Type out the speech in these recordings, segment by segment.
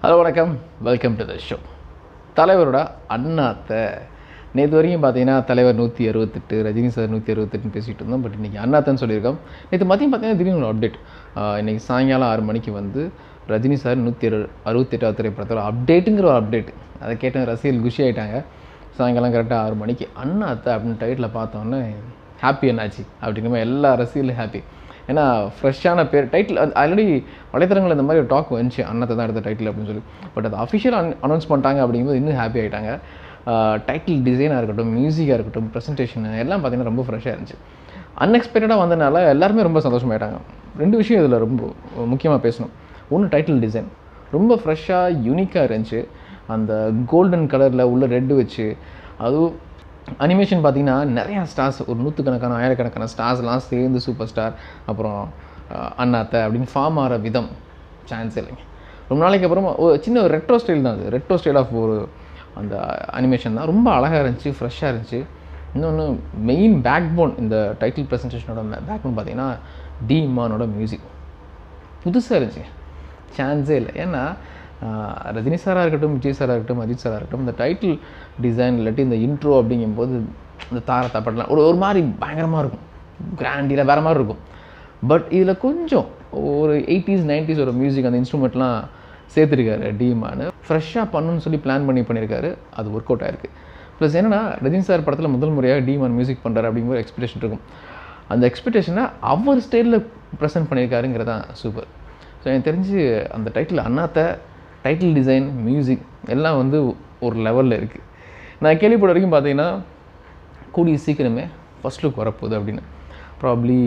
hello வணக்கம் welcome to the show தலைவரோட அண்ணாத்தை நேற்று வரைக்கும் பார்த்தீங்கன்னா தலைவர் நூற்றி அறுபத்தெட்டு ரஜினி சார் நூற்றி அறுபத்தெட்டுன்னு பேசிகிட்டு இருந்தோம் பட் இன்றைக்கி அண்ணாத்தன்னு சொல்லியிருக்கோம் நேற்று மதியம் பார்த்தீங்கன்னா திடீர்னு ஒரு அப்டேட் இன்றைக்கி சாயங்காலம் ஆறு மணிக்கு வந்து ரஜினி சார் நூற்றி அறு அறுபத்தெட்டாவது திரைப்படத்தோட அப்டேட்டுங்கிற ஒரு அப்டேட் அதை கேட்ட ரசிகர்கள் குஷி ஆகிட்டாங்க சாயங்காலம் கரெக்டாக ஆறு மணிக்கு அண்ணாத்தை அப்படின்னு டைட்டில் பார்த்தோன்னே ஹாப்பி என்னாச்சு அப்படிங்கிற மாதிரி எல்லா ரசிகர்களும் ஹாப்பி ஏன்னா ஃப்ரெஷ்ஷான பேர் டைட்டில் ஆல்ரெடி வலைத்தளங்கள் இந்த மாதிரி ஒரு டாக் வந்துச்சு அண்ணத்தை தான் எடுத்த டைட்டில் அப்படின்னு சொல்லி பட் அது அஃபிஷியல் அனௌன்ஸ் பண்ணிட்டாங்க அப்படிங்கும்போது இன்னும் ஹாப்பி ஆகிட்டாங்க டைட்டில் டிசைனாக இருக்கட்டும் மியூசிக்காக இருக்கட்டும் ப்ரெசன்டேஷன் எல்லாம் பார்த்தீங்கன்னா ரொம்ப ஃப்ரெஷ்ஷாக இருந்துச்சு அன்எக்ஸ்பெக்டடாக வந்தனால எல்லாருமே ரொம்ப சந்தோஷமாயிட்டாங்க ரெண்டு விஷயம் இதில் ரொம்ப முக்கியமாக பேசணும் ஒன்று டைட்டில் டிசைன் ரொம்ப ஃப்ரெஷ்ஷாக யூனிக்காக இருந்துச்சு அந்த கோல்டன் கலரில் உள்ள ரெட்டு வச்சு அதுவும் அனிமேஷன் பார்த்தீங்கன்னா நிறையா ஸ்டார்ஸ் ஒரு நூற்றுக்கணக்கான ஆயிரக்கணக்கான ஸ்டார்ஸ்லாம் சேர்ந்து சூப்பர் ஸ்டார் அப்புறம் அஹ், அண்ணாத்தை அப்படின்னு ஃபார்ம் ஆகிற விதம் சான்ஸ் இல்லைங்க ரொம்ப நாளைக்கு அப்புறமா ஒரு சின்ன ஒரு ரெட்ரோ ஸ்டைல் தான் அது ரெட்ரோ ஸ்டைல் ஆஃப் ஒரு அந்த அனிமேஷன் தான் ரொம்ப அழகாக இருந்துச்சு ஃப்ரெஷ்ஷாக இருந்துச்சு இன்னொன்று மெயின் பேக் போன் இந்த டைட்டில் ப்ரெசன்டேஷனோட பேக் போன் பார்த்தீங்கன்னா டி மானோட மியூசிக் புதுசாக இருந்துச்சு சான்ஸே இல்லை ஏன்னா ஆஹ், ரஜினி சாராக இருக்கட்டும் விஜய் சாராக இருக்கட்டும் அஜித் சாராக இருக்கட்டும் இந்த டைட்டில் டிசைன் இல்லாட்டி இந்த இன்ட்ரோ அப்படிங்கும்போது இந்த தார தப்படலாம் ஒரு ஒரு மாதிரி பயங்கரமாக இருக்கும் கிராண்டியில் வேறு மாதிரி இருக்கும் பட் இதில் கொஞ்சம் ஒரு எயிட்டிஸ் நைன்டிஸ் ஒரு மியூசிக் அந்த இன்ஸ்ட்ருமெண்ட்லாம் சேர்த்துருக்காரு டீமானு ஃப்ரெஷ்ஷாக பண்ணணும்னு சொல்லி பிளான் பண்ணி பண்ணியிருக்காரு அது ஒர்க் அவுட் ஆயிருக்கு ப்ளஸ் என்னன்னா ரஜினி சார் படத்தில் முதல் முறையாக டீமான் மியூசிக் பண்ணுறாரு அப்படிங்கிற எக்ஸ்பெக்டேஷன் இருக்கும் அந்த எக்ஸ்பெக்டேஷனை அவர் ஸ்டைலில் ப்ரெசென்ட் பண்ணியிருக்காருங்கிறது தான் சூப்பர் ஸோ எனக்கு தெரிஞ்சு அந்த title Annaatthe title design music எல்லாம் வந்து ஒரு லெவலில் இருக்குது நான் கேள்விப்பட்ட வரைக்கும் பார்த்தீங்கன்னா கூடிய சீக்கிரமே ஃபஸ்ட் லுக் வரப்போகுது அப்படின்னு ப்ராப்ளி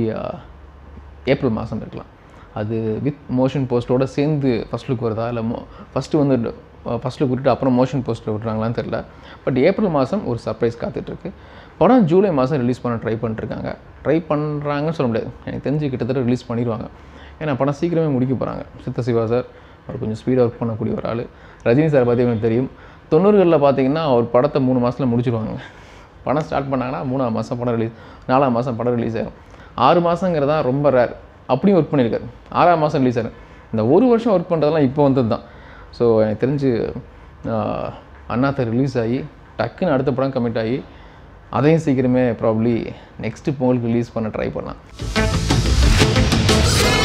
ஏப்ரல் மாதம் இருக்கலாம் அது வித் மோஷன் போஸ்ட்டோட சேர்ந்து ஃபஸ்ட் லுக் வருதா இல்லை மோ ஃபஸ்ட்டு வந்து ஃபஸ்ட் லுக் விட்டுட்டு அப்புறம் மோஷன் போஸ்ட்டர் விட்றாங்களான்னு தெரில பட் ஏப்ரல் மாதம் ஒரு சர்ப்ரைஸ் காத்துட்ருக்கு படம் ஜூலை மாதம் ரிலீஸ் பண்ண ட்ரை பண்ணிட்டுருக்காங்க ட்ரை பண்ணுறாங்கன்னு சொல்ல முடியாது எனக்கு தெரிஞ்சு கிட்டத்தட்ட ரிலீஸ் பண்ணிடுவாங்க ஏன்னா படம் சீக்கிரமே முடிக்க போகிறாங்க சித்த சிவா சார் அவர் கொஞ்சம் ஸ்பீடாக ஒர்க் பண்ணக்கூடிய ஒரு ஆள் ரஜினி சார் பற்றி எனக்கு தெரியும் தொண்ணூறுகளில் பார்த்தீங்கன்னா அவர் படத்தை மூணு மாதத்தில் முடிச்சிடுவாங்க படம் ஸ்டார்ட் பண்ணாங்கன்னா மூணாம் மாதம் படம் ரிலீஸ் நாலாம் மாதம் படம் ரிலீஸ் ஆகும் ஆறு மாதங்கிறது தான் ரொம்ப ரேர் அப்படியும் ஒர்க் பண்ணியிருக்காரு ஆறாம் மாதம் ரிலீஸ் ஆகும் இந்த ஒரு வருஷம் ஒர்க் பண்ணுறதெல்லாம் இப்போ வந்தது தான் ஸோ எனக்கு தெரிஞ்சு ஆஹ், அண்ணாத்த ரிலீஸ் ஆகி டக்குன்னு அடுத்த படம் கமிட் ஆகி அதையும் சீக்கிரமே ப்ராப்ளி நெக்ஸ்ட்டு பொங்கலுக்கு ரிலீஸ் பண்ண ட்ரை பண்ணலாம்